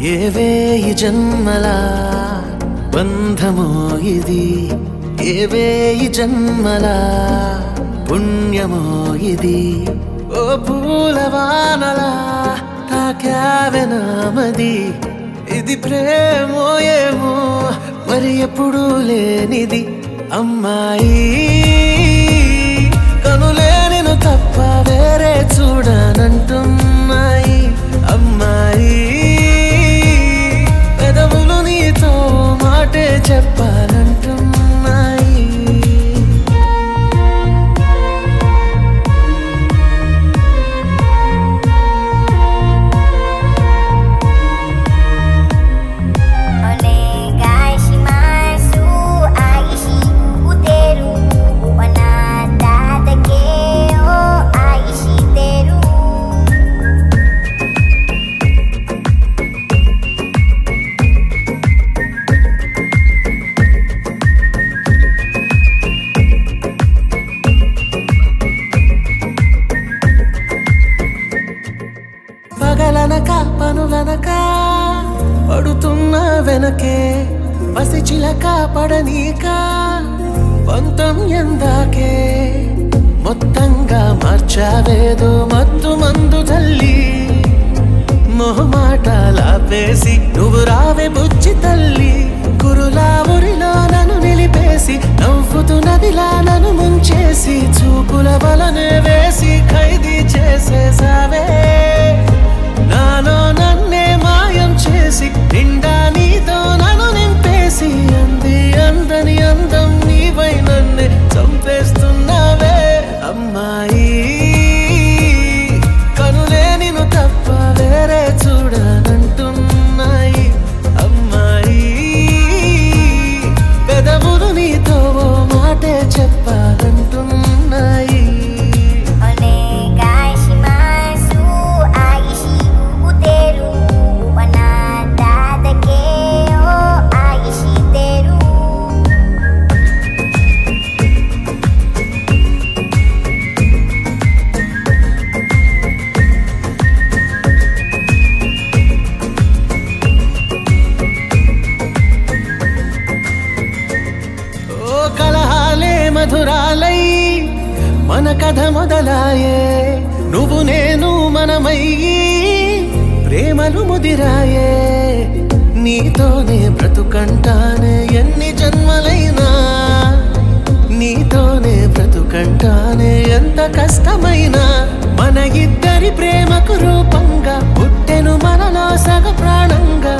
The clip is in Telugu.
ఏవేయి జన్మల బంధమో ఇది ఏవేయి జన్మల పుణ్యమో ఇది ఓ పూలవానలా తాకావె నామది ఇది ప్రేమో ఏమో మరి ఎప్పుడూ లేనిది అమ్మాయి కనులే నేను తప్ప వేరే చూడనంటున్నాయి అమ్మాయి పెదవులు నీతో మాటే చెప్పాలంటున్నాయి Onegaishimasu aishi uteru Anata dake o aishiteru 「పగలనక పనులనక పడుతున్న వెనకే పసిచిలక పడనీక పంతం ఎందాకే మొత్తంగా మార్చావేదో మత్తు మందు తల్లి మొహమాటలాపేసి నువ్వు రావే బుజ్జి తల్లి కురులా ఊరిలో నన్ను నిలిపేసి నవ్వుతూ నదిలా నన్ను ముంచేసి చూపుల వలనే వేసి ఖైదీ చేసేసావే నాలో నన్నే మాయం చేసి నిండా నీతో నన్ను నింపేసి అంది అందని అందం నీవై నన్నే చంపేస్తున్నావే అమ్మాయి కనులే నిన్ను తప్ప వేరే చూడనంటున్నాయి అమ్మాయి పెదవులు నీతో ఓ మాటే చెప్పాలంటున్నాయి 'Onegaishimasu aishi uteru Anata dake o aishiteru ఓ కలహాలే మధురాలై మన కథ మొదలాయే నువ్వు నేను మనమయ్యి ప్రేమలు ముదిరాయే నీతోనే బ్రతుకంటానే ఎన్ని జన్మలైనా నీతోనే బ్రతుకంటానే ఎంత కష్టమైనా మన ఇద్దరి ప్రేమకు రూపంగా పుట్టెను మనలో సగ ప్రాణంగా